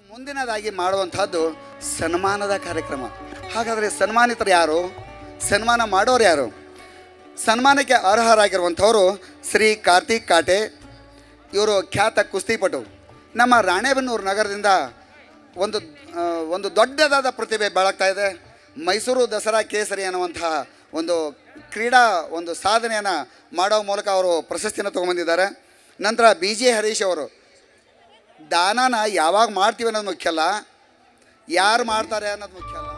ಮುಂದಿನದಾಗಿ ಮಾಡುವಂತಹದ್ದು ಸನ್ಮಾನದ ಕಾರ್ಯಕ್ರಮ ಹಾಗಾದರೆ ಸನ್ಮಾನಿತರು ಯಾರು ಸನ್ಮಾನ ಮಾಡೋರು ಯಾರು ಸನ್ಮಾನಕ್ಕೆ ಅರ್ಹರಾಗಿರುವಂಥವರು ಶ್ರೀ ಕಾರ್ತಿಕ್ ಕಾಟೆ ಇವರು ಖ್ಯಾತ ಕುಸ್ತಿಪಟು ನಮ್ಮ ರಾಣೆಬೆನ್ನೂರು ನಗರದಿಂದ ಒಂದು ಆ, ಒಂದು ದೊಡ್ಡದಾದ ಪ್ರತಿಭೆ ಬೆಳಗ್ತಾ ಇದೆ ಮೈಸೂರು ದಸರಾ ಕೇಸರಿ ಅನ್ನುವಂತಹ ಒಂದು ಕ್ರೀಡಾ ಒಂದು ಸಾಧನೆಯನ್ನು ಮಾಡೋ ಮೂಲಕ ಅವರು ಪ್ರಶಸ್ತಿನ ತೊಗೊಂಬಂದಿದ್ದಾರೆ ನಂತರ ಬಿ ಜೆ ಹರೀಶ್ ಅವರು ದಾನನ ಯಾವಾಗ ಮಾಡ್ತೀವಿ ಅನ್ನೋದು ಮುಖ್ಯ ಅಲ್ಲ ಯಾರು ಮಾಡ್ತಾರೆ ಅನ್ನೋದು ಮುಖ್ಯ ಅಲ್ಲ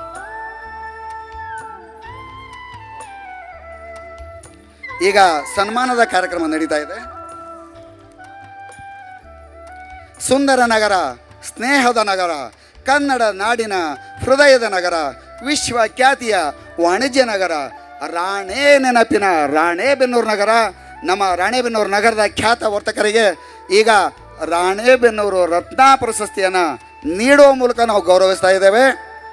ಈಗ ಸನ್ಮಾನದ ಕಾರ್ಯಕ್ರಮ ನಡೀತಾ ಇದೆ ಸುಂದರ ನಗರ ಸ್ನೇಹದ ನಗರ ಕನ್ನಡ ನಾಡಿನ ಹೃದಯದ ನಗರ ವಿಶ್ವ ಖ್ಯಾತಿಯ ವಾಣಿಜ್ಯ ನಗರ ರಾಣೇ ನೆನಪಿನ ರಾಣೇಬೆನ್ನೂರು ನಗರ ನಮ್ಮ ರಾಣೇಬೆನ್ನೂರು ನಗರದ ಖ್ಯಾತ ವರ್ತಕರಿಗೆ ಈಗ ರಾಣೇಬೆನ್ನೂರು ರತ್ನ ಪ್ರಶಸ್ತಿಯನ್ನು ನೀಡುವ ಮೂಲಕ ನಾವು ಗೌರವಿಸ್ತಾ ಇದ್ದೇವೆ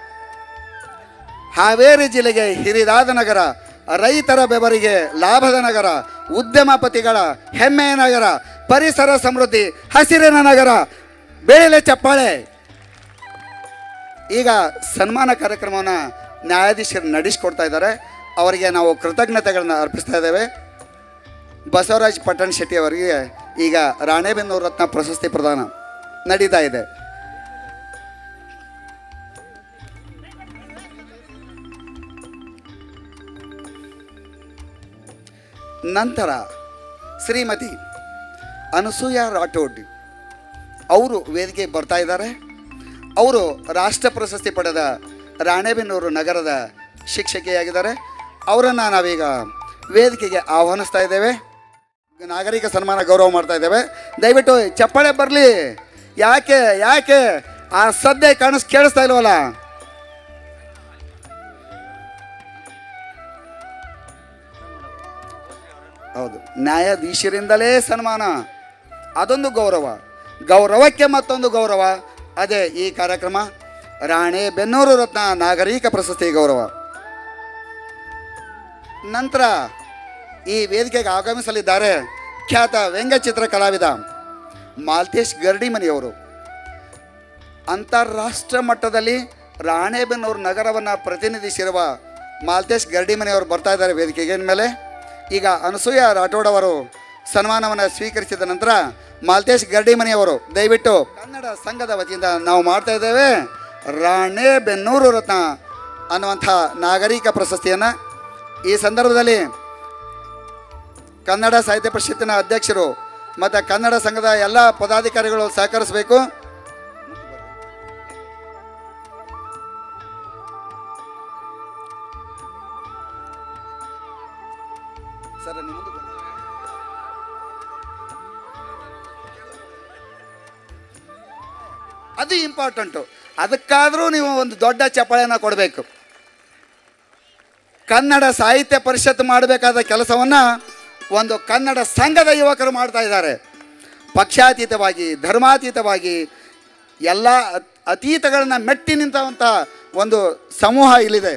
ಹಾವೇರಿ ಜಿಲ್ಲೆಗೆ ಹಿರಿದಾದ ನಗರ ರೈತರ ಬೆವರಿಗೆ ಲಾಭದ ನಗರ ಉದ್ಯಮಪತಿಗಳ ಹೆಮ್ಮೆಯ ನಗರ ಪರಿಸರ ಸಮೃದ್ಧಿ ಹಸಿರಿನ ನಗರ ಬೇಳೆ ಚಪ್ಪಾಳೆ ಈಗ ಸನ್ಮಾನ ಕಾರ್ಯಕ್ರಮವನ್ನು ನ್ಯಾಯಾಧೀಶರು ನಡೆಸಿಕೊಡ್ತಾ ಇದ್ದಾರೆ ಅವರಿಗೆ ನಾವು ಕೃತಜ್ಞತೆಗಳನ್ನು ಅರ್ಪಿಸ್ತಾ ಇದ್ದೇವೆ ಬಸವರಾಜ್ ಪಟ್ಟಣ ಶೆಟ್ಟಿ ಅವರಿಗೆ ಈಗ ರಾಣೆಬೆನ್ನೂರು ರತ್ನ ಪ್ರಶಸ್ತಿ ಪ್ರದಾನ ನಡೀತಾ ಇದೆ ನಂತರ ಶ್ರೀಮತಿ ಅನಸೂಯ ರಾಠೋಡ್ ಅವರು ವೇದಿಕೆ ಬರ್ತಾ ಇದ್ದಾರೆ ಅವರು ರಾಷ್ಟ್ರ ಪ್ರಶಸ್ತಿ ಪಡೆದ ರಾಣೆಬೆನ್ನೂರು ನಗರದ ಶಿಕ್ಷಕಿಯಾಗಿದ್ದಾರೆ ಅವರನ್ನು ನಾವೀಗ ವೇದಿಕೆಗೆ ಆಹ್ವಾನಿಸ್ತಾ ಇದ್ದೇವೆ ನಾಗರಿಕ ಸನ್ಮಾನ ಗೌರವ ಮಾಡ್ತಾ ಇದ್ದೇವೆ ದಯವಿಟ್ಟು ಚಪ್ಪಾಳೆ ಬರಲಿ ಯಾಕೆ ಯಾಕೆ ಆ ಸದ್ಯ ಕಾಣಿಸ್ ಕೇಳಿಸ್ತಾ ಇಲ್ವಲ್ಲ ಹೌದು ನ್ಯಾಯಾಧೀಶರಿಂದಲೇ ಸನ್ಮಾನ ಅದೊಂದು ಗೌರವ ಗೌರವಕ್ಕೆ ಮತ್ತೊಂದು ಗೌರವ ಅದೇ ಈ ಕಾರ್ಯಕ್ರಮ ರಾಣೆ ಬೆನ್ನೂರು ರತ್ನ ನಾಗರಿಕ ಪ್ರಶಸ್ತಿ ಗೌರವ ನಂತರ ಈ ವೇದಿಕೆಗೆ ಆಗಮಿಸಲಿದ್ದಾರೆ ಖ್ಯಾತ ವ್ಯಂಗ್ಯಚಿತ್ರ ಕಲಾವಿದ ಮಾಲ್ತೇಶ್ ಗರ್ಡಿಮನಿಯವರು ಅಂತಾರಾಷ್ಟ್ರ ಮಟ್ಟದಲ್ಲಿ ರಾಣೆಬೆನ್ನೂರು ನಗರವನ್ನು ಪ್ರತಿನಿಧಿಸಿರುವ ಮಾಲ್ತೇಶ್ ಗರ್ಡಿಮನಿಯವರು ಬರ್ತಾ ಇದ್ದಾರೆ ವೇದಿಕೆಗೆ ಮೇಲೆ ಈಗ ಅನಸೂಯ ರಾಠೋಡ್ ಅವರು ಸನ್ಮಾನವನ್ನು ಸ್ವೀಕರಿಸಿದ ನಂತರ ಮಾಲ್ತೇಶ್ ಗರ್ಡಿಮನಿಯವರು ದಯವಿಟ್ಟು ಕನ್ನಡ ಸಂಘದ ವತಿಯಿಂದ ನಾವು ಮಾಡ್ತಾ ಇದ್ದೇವೆ ರಾಣೆಬೆನ್ನೂರು ರತ್ನ ಅನ್ನುವಂಥ ನಾಗರಿಕ ಪ್ರಶಸ್ತಿಯನ್ನು ಈ ಸಂದರ್ಭದಲ್ಲಿ ಕನ್ನಡ ಸಾಹಿತ್ಯ ಪರಿಷತ್ತಿನ ಅಧ್ಯಕ್ಷರು ಮತ್ತು ಕನ್ನಡ ಸಂಘದ ಎಲ್ಲ ಪದಾಧಿಕಾರಿಗಳು ಸಹಕರಿಸಬೇಕು ಸರ್ ನಿಮ್ಮ ಮುಂದೆ ಬನ್ನಿ. ಅದು ಇಂಪಾರ್ಟೆಂಟು ಅದಕ್ಕಾದರೂ ನೀವು ಒಂದು ದೊಡ್ಡ ಚಪ್ಪಾಳೆಯನ್ನು ಕೊಡಬೇಕು ಕನ್ನಡ ಸಾಹಿತ್ಯ ಪರಿಷತ್ ಮಾಡಬೇಕಾದ ಕೆಲಸವನ್ನು ಒಂದು ಕನ್ನಡ ಸಂಘದ ಯುವಕರು ಮಾಡ್ತಾ ಇದ್ದಾರೆ ಪಕ್ಷಾತೀತವಾಗಿ ಧರ್ಮಾತೀತವಾಗಿ ಎಲ್ಲ ಅತ್- ಅತೀತಗಳನ್ನು ಮೆಟ್ಟಿ ನಿಂತವಂಥ ಒಂದು ಸಮೂಹ ಇಲ್ಲಿದೆ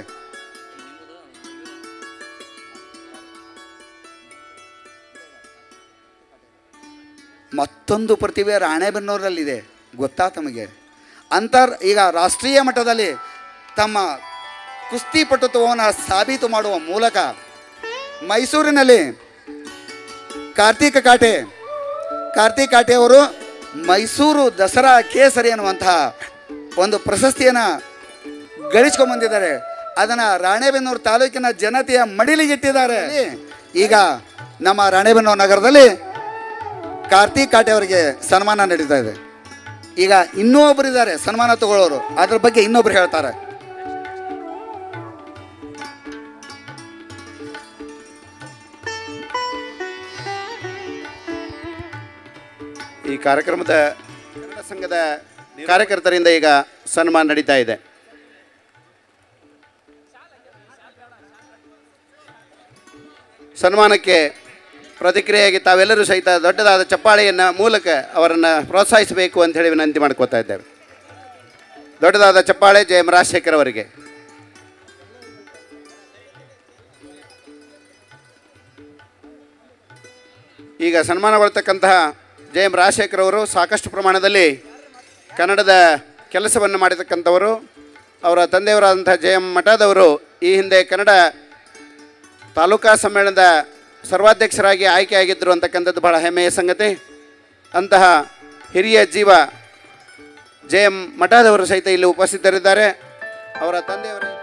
ಮತ್ತೊಂದು ಪ್ರತಿಭೆ ರಾಣೆಬೆನ್ನೂರಲ್ಲಿದೆ ಗೊತ್ತಾ ತಮಗೆ ಅಂತರ್ ಈಗ ರಾಷ್ಟ್ರೀಯ ಮಟ್ಟದಲ್ಲಿ ತಮ್ಮ ಕುಸ್ತಿಪಟುತ್ವವನ್ನು ಸಾಬೀತು ಮಾಡುವ ಮೂಲಕ ಮೈಸೂರಿನಲ್ಲಿ ಕಾರ್ತಿಕ ಕಾಟೆ ಕಾರ್ತಿಕ್ ಕಾಟೆ ಅವರು ಮೈಸೂರು ದಸರಾ ಕೇಸರಿ ಅನ್ನುವಂತಹ ಒಂದು ಪ್ರಶಸ್ತಿಯನ್ನು ಗಳಿಸ್ಕೊಂಡ್ಬಂದಿದ್ದಾರೆ ಅದನ್ನು ರಾಣೆಬೆನ್ನೂರು ತಾಲೂಕಿನ ಜನತೆಯ ಮಡಿಲಿಗಿಟ್ಟಿದ್ದಾರೆ ಈಗ ನಮ್ಮ ರಾಣೆಬೆನ್ನೂರು ನಗರದಲ್ಲಿ ಕಾರ್ತಿಕ್ ಕಾಟೆ ಅವರಿಗೆ ಸನ್ಮಾನ ನಡೀತಾ ಇದೆ ಈಗ ಇನ್ನೂ ಒಬ್ರು ಇದ್ದಾರೆ ಸನ್ಮಾನ ತಗೊಳ್ಳೋರು ಅದ್ರ ಬಗ್ಗೆ ಇನ್ನೊಬ್ರು ಹೇಳ್ತಾರೆ ಈ ಕಾರ್ಯಕ್ರಮದ ಕನ್ನಡ ಸಂಘದ ಕಾರ್ಯಕರ್ತರಿಂದ ಈಗ ಸನ್ಮಾನ ನಡೀತಾ ಇದೆ ಸನ್ಮಾನಕ್ಕೆ ಪ್ರತಿಕ್ರಿಯೆಯಾಗಿ ತಾವೆಲ್ಲರೂ ಸಹಿತ ದೊಡ್ಡದಾದ ಚಪ್ಪಾಳೆಯನ್ನು ಮೂಲಕ ಅವರನ್ನು ಪ್ರೋತ್ಸಾಹಿಸಬೇಕು ಅಂತ ಹೇಳಿ ವಿನಂತಿ ಮಾಡ್ಕೋತಾ ಇದ್ದೇವೆ ದೊಡ್ಡದಾದ ಚಪ್ಪಾಳೆ ಜಯ ಎಂ ರಾಜಶೇಖರ್ ಅವರಿಗೆ ಈಗ ಸನ್ಮಾನಗೊಳ್ತಕ್ಕಂತಹ ಜೆ ಎಂ ರಾಜಶೇಖರ್ ಅವರು ಸಾಕಷ್ಟು ಪ್ರಮಾಣದಲ್ಲಿ ಕನ್ನಡದ ಕೆಲಸವನ್ನು ಮಾಡಿರ್ತಕ್ಕಂಥವರು ಅವರ ತಂದೆಯವರಾದಂಥ ಜೆ ಎಂ ಮಠದವರು ಈ ಹಿಂದೆ ಕನ್ನಡ ತಾಲೂಕಾ ಸಮ್ಮೇಳನದ ಸರ್ವಾಧ್ಯಕ್ಷರಾಗಿ ಆಯ್ಕೆಯಾಗಿದ್ದರು ಅಂತಕ್ಕಂಥದ್ದು ಬಹಳ ಹೆಮ್ಮೆಯ ಸಂಗತಿ ಅಂತಹ ಹಿರಿಯ ಜೀವ ಜೆ ಎಂ ಮಠದವರು ಸಹಿತ ಇಲ್ಲಿ ಉಪಸ್ಥಿತರಿದ್ದಾರೆ ಅವರ ತಂದೆಯವರ